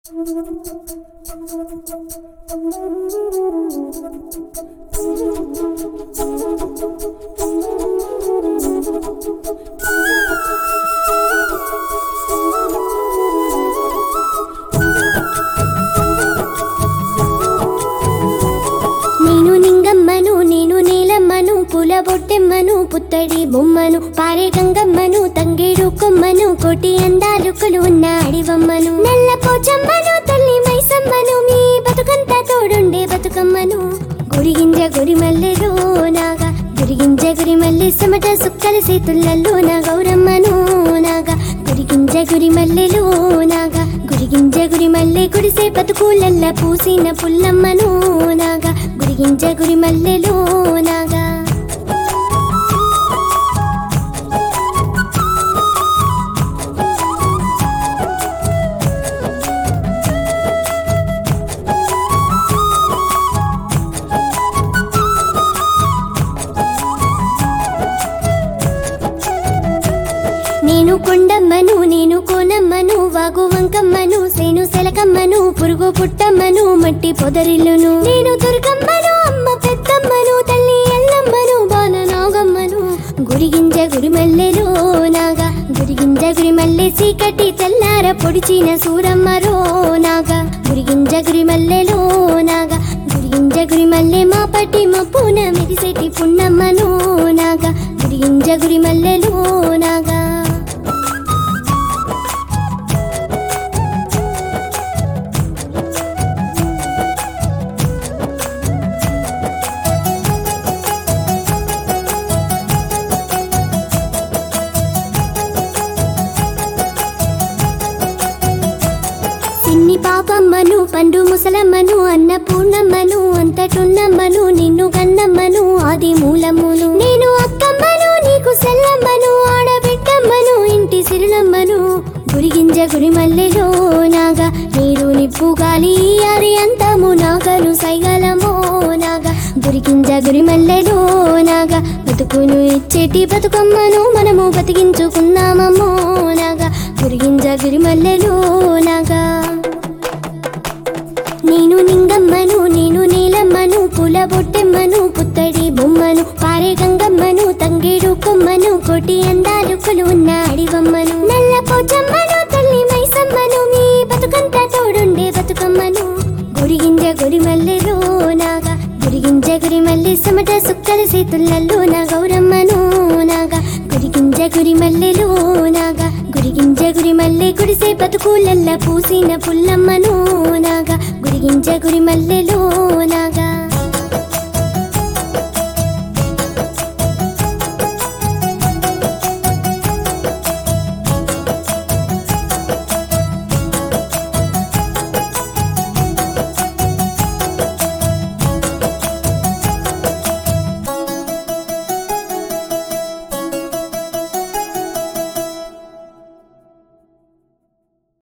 నేను నింగమ్మను నేను నీలమ్మను పూల బొట్టెమ్మను పుత్తడి బొమ్మను పారే గంగమ్మను తంగేడు కొమ్మను కోటి అందాలుకలు ఉన్న అడివమ్మను నల్ల పోచమ్మను తల్లి మైసమ్మను మీ బతుకంతా తోడుండే బతుకమ్మను గురిగింజ గురి మల్లెలో నాగా గురిగింజ గురి మల్లె సమట సుక్కల సేతులలో నా గౌరమ్మను నాగా గురిగింజ గురి మల్లెలో నాగా గురిగింజ గురి మల్లె గుడిసే బతుకులల్ల పూసిన పుల్లమ్మను నాగా గురిగింజ గురి మల్లెలో నాగా నేను కొండమ్మను నేను కోనమ్మను వాగు వంకమ్మను సేను సెలకమ్మను పురుగు పుట్టమ్మను మట్టి పొదరిల్లును నేను దుర్గమ్మను అమ్మ పెద్దమ్మను తల్లి ఎల్లమ్మను బాల నాగమ్మను గురిగింజ గురిమల్లెలో నాగా గురిగింజ గురిమల్లె చీకటి తెల్లార పొడిచిన సూరమ్మరో నాగా గురిగింజ గురిమల్లెలో నాగా గురిగింజ గురిమల్లె మా పట్టి మప్పున మెరిసెటి పున్నమ్మను నాగా గురిగింజ గురిమల్లెలో నాగా సిన్ని పాపమ్మను పండు ముసలమ్మను అన్నపూర్ణమ్మను అంతటున్నమ్మను నిన్ను గన్నమ్మను ఆది మూలమ్మును నేను అక్కమ్మను నీకు సెల్లమ్మను ఆడబిడ్డమ్మను ఇంటి సిరులమ్మను గురిగింజ గురి మల్లెలో నాగా నీరు నిప్పు గాలి అది అంతము నాగను సైగలమో నాగా గురిగింజ గురి మల్లెలో నాగా బతుకును ఇచ్చేటి బతుకమ్మను మనము బతికించుకున్నామమ్మో నాగా గురిగింజ గురి మల్లెలో నాగా నేను నింగమ్మను నేను నీలమ్మను పూల బొట్టెమ్మను పుత్తడి బొమ్మను పారే గంగమ్మను తంగేడు కొమ్మను కోటి అందాలు ఉన్న అడివమ్మను నల్ల పోచమ్మను తల్లి మైసమ్మను మీ బతుకంతా తోడుండే బతుకమ్మను గురిగింజ గురి మల్లెలో నాగా గురిగింజ గురి మల్లె సమట సుక్కల సేతులలో నా గౌరమ్మను నాగా గురిగింజ గురి మల్లెలో నాగా గురిగింజ గురి మల్లె గుడిసే బతుకులల్ల పూసిన పుల్లమ్మను నాగా గురిగింజ గురి మల్లెలో నాగా